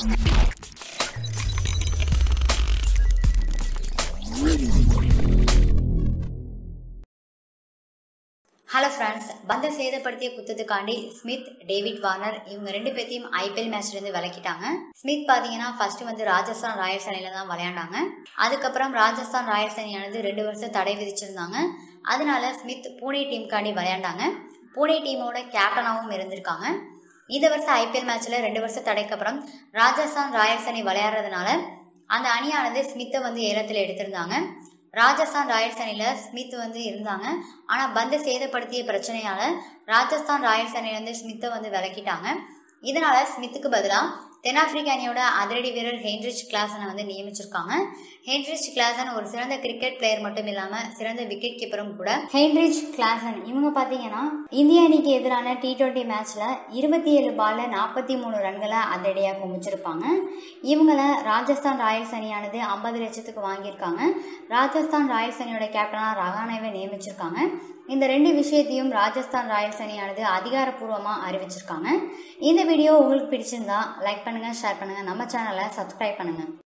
hello friends பந்தை சேதப்படுத்திய குத்தத்துக்காண்டி ஸ்மித் டேவிட் வார்னர் இவங்க ரெண்டு பேர்த்தையும் ஐபிஎல் மேட்ச்ல இருந்து விலக்கிட்டாங்க ஸ்மித் பாத்தீங்கன்னா ஃபர்ஸ்ட் வந்து ராஜஸ்தான் ராயல்ஸ் அணியில தான் விளையாண்டாங்க அதுக்கப்புறம் ராஜஸ்தான் ராயல்ஸ் அணியானது ரெண்டு வருஷம் தடை விதிச்சிருந்தாங்க அதனால ஸ்மித் பூனே டீமுக்காண்டி விளையாண்டாங்க பூனே டீமோட கேப்டனாகவும் இருந்திருக்காங்க இந்த வருஷம் ஐபிஎல் மேட்ச்ல ரெண்டு வருஷம் தடைக்கு அப்புறம் ராஜஸ்தான் ராயல்ஸ் அணி விளையாடுறதுனால அந்த அணியானது ஸ்மித்தை வந்து ஏலத்தில் எடுத்திருந்தாங்க ராஜஸ்தான் ராயல்ஸ் அணியில் ஸ்மித் வந்து இருந்தாங்க ஆனால் பந்தை சேதப்படுத்திய பிரச்சனையால ராஜஸ்தான் ராயல்ஸ் அணியிலேருந்து ஸ்மித்தை வந்து விலக்கிட்டாங்க இதனால ஸ்மித்துக்கு பதிலாக தென்னாப்பிரிக்க அணியோட அதிரடி வீரர் ஹென்ரிச் கிளாசனை வந்து நியமிச்சிருக்காங்க ஹென்ரிச் கிளாசன் ஒரு சிறந்த கிரிக்கெட் பிளேயர் மட்டும் இல்லாமல் சிறந்த விக்கெட் கீப்பரும் கூட ஹென்ரிச் கிளாசன் இவங்க பார்த்தீங்கன்னா இந்திய அணிக்கு எதிரான டி டுவெண்ட்டி மேட்ச்ல இருபத்தி ஏழு பால்ல நாற்பத்தி மூணு ரன்களை அதிரடியாக குமிச்சிருப்பாங்க இவங்கள ராஜஸ்தான் ராயல்ஸ் அணியானது ஐம்பது லட்சத்துக்கு வாங்கியிருக்காங்க ராஜஸ்தான் ராயல்ஸ் அணியோட கேப்டனாக ரகானேவை நியமிச்சிருக்காங்க இந்த ரெண்டு விஷயத்தையும் ராஜஸ்தான் ராயல்ஸ் அணியானது அதிகாரப்பூர்வமாக அறிவிச்சிருக்காங்க இந்த வீடியோ உங்களுக்கு பிடிச்சிருந்தா லைக் பண்ணுங்க ஷேர் பண்ணுங்க நம்ம சேனலை சப்ஸ்கிரைப் பண்ணுங்க